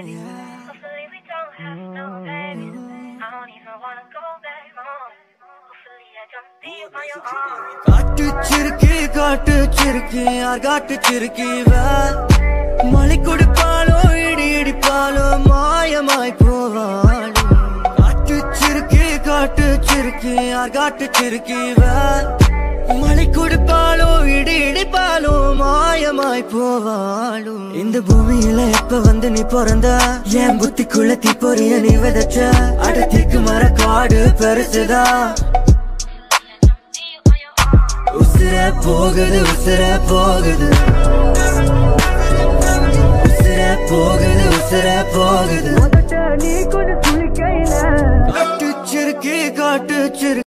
Hopefully we don't have to know, baby. I don't even wanna go back home. Hopefully I don't leave on your own. காட்டு சிறுக்கி காட்டு சிறுக்கி யார் காட்டு சிறுக்கி வா மலை கொடுப்பாலோ இடி இடிப்பாலோ மாயமாய் போவாளோ காட்டு சிறுக்கி காட்டு சிறுக்கி யார் காட்டு சிறுக்கி வா மலை கொடுப்பாலோ இடி இடிப்பாலோ மாயமாய் போவாளோ இந்த பூமியில எப்ப வந்து நீ பிறந்த என் புத்திக்குள்ள தீப்பொறிய நீ விதைச்ச அடத்திக்கு மர காடு பெருசுதா உசுர போகுது உசுர போகுது உசுர போகுது உசுர போகுது காட்டு சிறுக்கி காட்டு சிறுக்கி